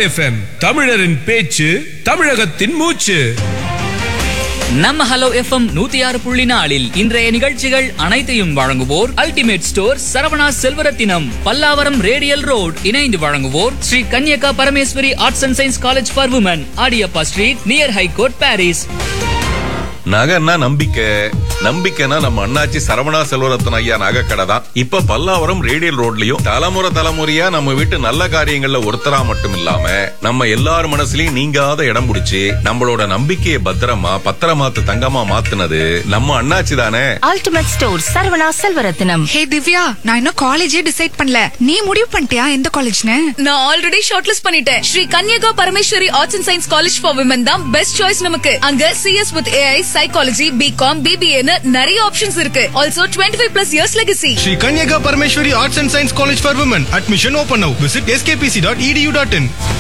FM தமிழரின் பேச்சு தமிழகத்தின் மூச்சு நம்ம ஹலோ எஃப்எம் நூத்தி ஆறு புள்ளி நாலில் இன்றைய நிகழ்ச்சிகள் அனைத்தையும் வழங்குவோர் ultimate store Saravana Selvarathinam Pallavaram radial road இணைந்து வழங்குவோர் Sri Kanyaka Parameswari arts and science college for women Adiyappa street near high court Parrys நகைன்னா நம்பிக்கை நம்பிக்கைனா நம்ம அண்ணாச்சி சரவணா செல்வரத்தன் ஐயா நகை கடை தான் இப்ப பல்லாவரம் ரேடியல் ரோட்லயும் தலைமுறை தலைமுறையா நம்ம வீட்டு நல்ல காரியங்கள்ல ஒருத்தரா மட்டும் இல்லாம நம்ம எல்லார் மனசுலயும் நீங்காத இடம் பிடிச்சி நம்மளோட நம்பிக்கையை பத்திரமா பத்திரமாத்து தங்கமா மாத்துனது நம்ம அண்ணாச்சி தானே ultimate store Saravana Selvarathinam hey Divya நான் இன்னும் காலேஜே டிசைட் பண்ணல நீ முடிவு பண்ணிட்டியா எந்த காலேஜ்னு நான் ஆல்ரெடி ஷார்ட் லிஸ்ட் பண்ணிட்டேன் Sri Kanyaka Parameswari arts and science college for women தான் பெஸ்ட் சாய்ஸ் நமக்கு அங்க CS with AI psychology BCom பிபிஏன்னு நிறைய ஆப்ஷன்ஸ் இருக்கு also twenty five plus years legacy Sri Kanyaka Parmeshwari Arts and Science College for Women. Admission open now. Visit skpc.edu.in.